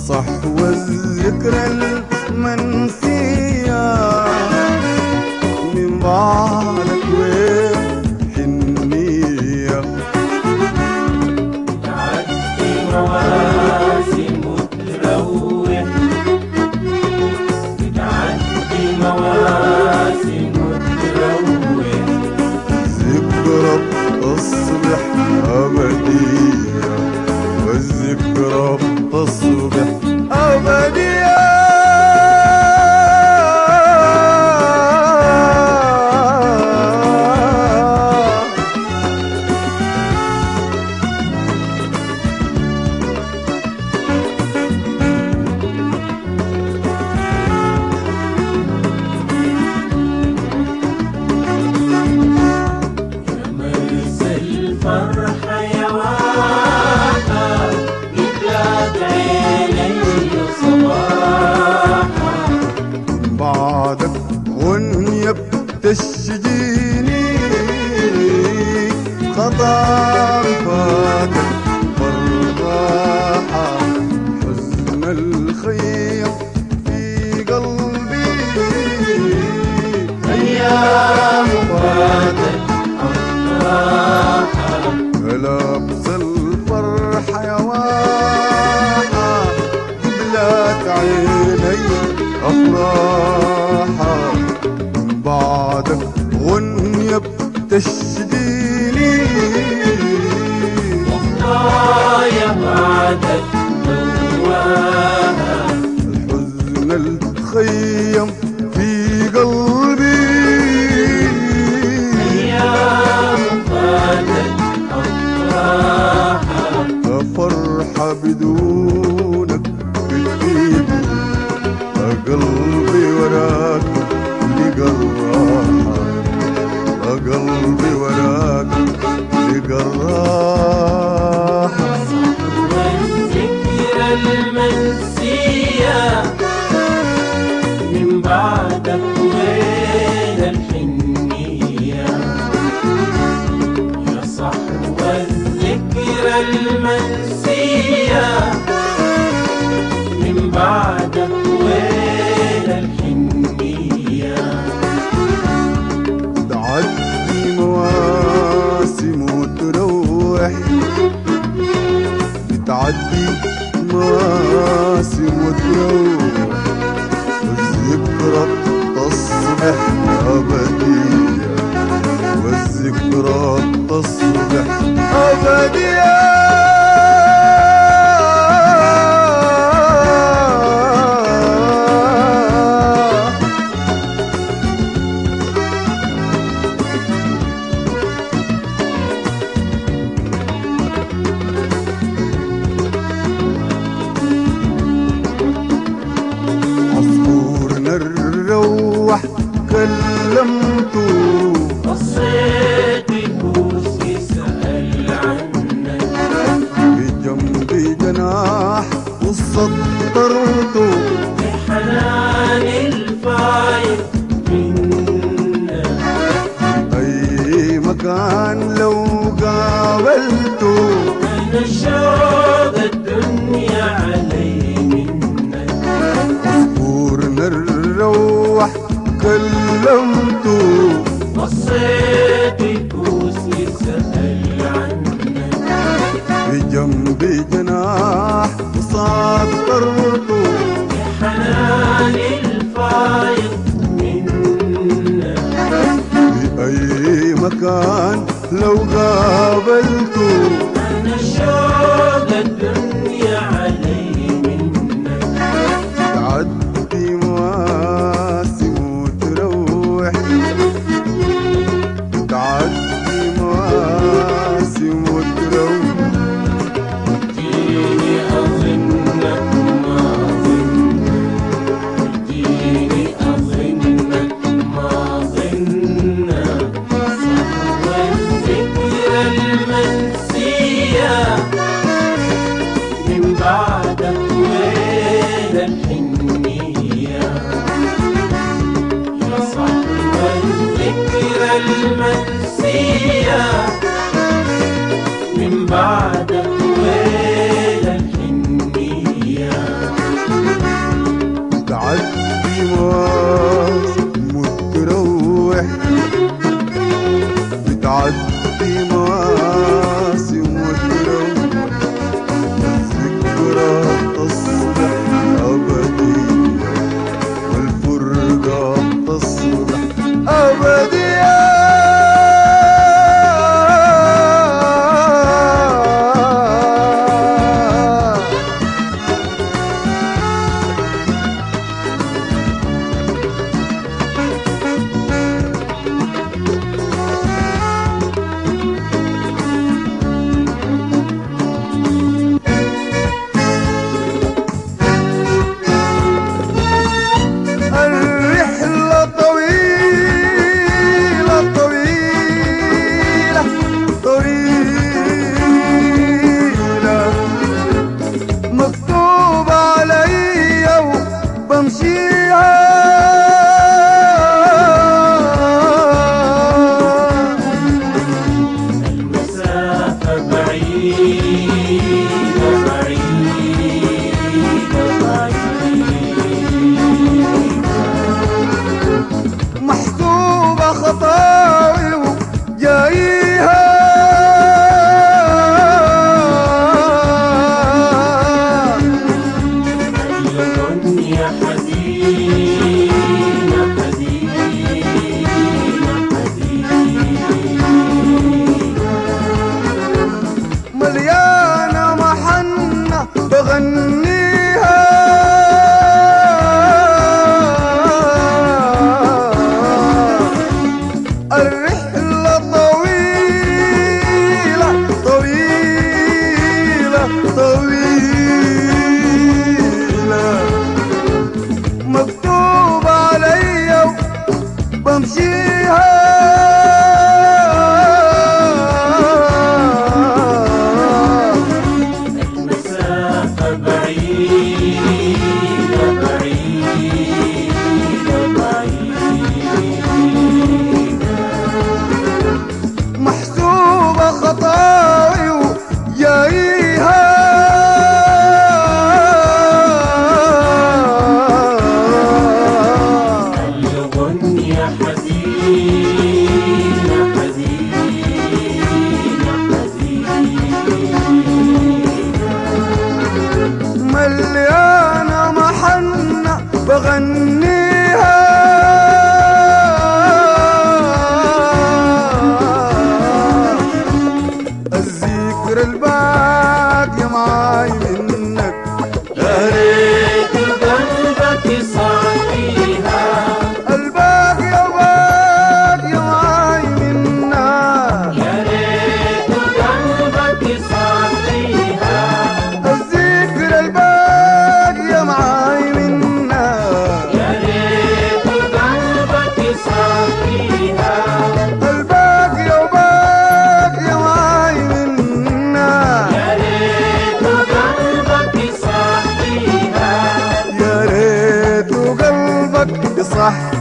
صحو الذكرى المنسية من بعدك وين حنية تعدي مواسم وتروح بتعدي مواسم وتروح ذكرى تصبح أبدية والذكرى تصبح أبدية مرسى الفرحة يا واحة قبلت عيني صباحا بعدك غنية بتشجيني خطر فاتك بالراحة حزن الخيم في قلبي أيام فاتت أفراحا لابس الفرحة يا واحة قبلت عيني أفراحة من بعدك غنية بتشديني وخطايا بعدك دواها الحزن الخيم في قلبي أيام فاتت أفراحا فرحة بدونك بتغيب قلبي وراك لقى الراحة قلبي وراك لقى الراحة والذكرى المنسية من بعدك وين الحنية يا صحوة الذكرى المنسية من بعدك وين الحنية تعدي مواسم وتروح بتعدي مواسم وتروح والذكرى تصبح أبدية والذكرى تصبح أبدية عصفور نروح كلمته قصيت يبوس يسأل عنك بجنبي جناح وسطرته بحنان الفايد منا أي مكان لو قابلته أنا شوق الدنيا علي منك عصفور نروح كلمته قصيت يبوس يسأل عنك بجنبي جناح وسطرته بحنان الفايد منا بأي مكان لو قابلته أنا شوق الدنيا علي منك تعدي مواسم وتروح تعدي مواسم وتروح جيني أظنك ما ظنك جيني أظنك ما ظنك صحوة الذكرى المنسية يا حزين حزين حزين مليانة محنة بغنيها الرحلة طويلة طويلة طويلة مكتوب علي بمشيها المسافة بعيدة بعيدة بعيدة محسوبة خطاوي ويايها الغنية حزينة حزينة حزينة مليانة محنة بغنيها الذكر الباقي معاي منك يا ريت قلبك يصحيها الباقي باقي معاي منك يا ريت قلبك يصحيها الذكر الباقي معاي منك يا ريت قلبك يصحيها الباقي وباقي معاي منك يا ريت قلبك يصحيها يا ريت قلبك يصح